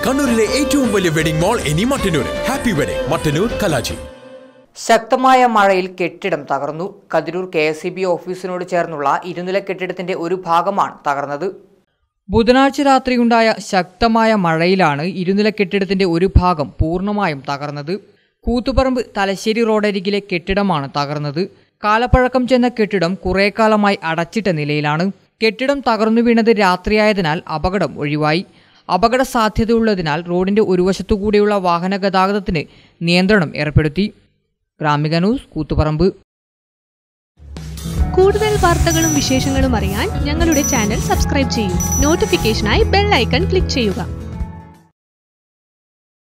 കണ്ണൂരിലെ ഏറ്റവും വലിയ വെഡിംഗ് മാൾ ഇനി മട്ടന്നൂർ ഹാപ്പി വെഡിംഗ് മട്ടന്നൂർ കലാജി ശക്തമായ മഴയിൽ കെട്ടിടം തകർന്നു Kathiroor K S C B ഓഫീസിനോട് ചേർന്നുള്ള ഇരുനില കെട്ടിടത്തിന്റെ ഒരു ഭാഗമാണ് തകർന്നത് ബുധനാഴ്ച രാത്രിയുണ്ടായ ശക്തമായ മഴയിലാണ് ഇരുനില കെട്ടിടത്തിന്റെ ഒരു ഭാഗം പൂർണ്ണമായും തകർന്നത് കൂത്തുപറമ്പ് തലശ്ശേരി റോഡരികിലെ കെട്ടിടമാണ് തകർന്നത് കാലപ്പഴക്കം ചെന്ന കെട്ടിടം കുറേ കാലമായി അടച്ചിട്ട നിലയിലാണ് കെട്ടിടം തകർന്നു വീണത് രാത്രിയായതിനാൽ അപകടം ഒഴിവായി അപകട സാധ്യതയുള്ളതിനാൽ റോഡിന്റെ ഒരു വശത്തുകൂടിയുള്ള വാഹന ഗതാഗതത്തിന് നിയന്ത്രണം ഏർപ്പെടുത്തി ഗ്രാമിക ന്യൂസ് കൂത്തുപറമ്പ് കൂടുതൽ വാർത്തകളും വിശേഷങ്ങളും അറിയാൻ ഞങ്ങളുടെ ചാനൽ സബ്സ്ക്രൈബ് ചെയ്യൂ നോട്ടിഫിക്കേഷനായി ബെൽ ഐക്കൺ ക്ലിക്ക് ചെയ്യുക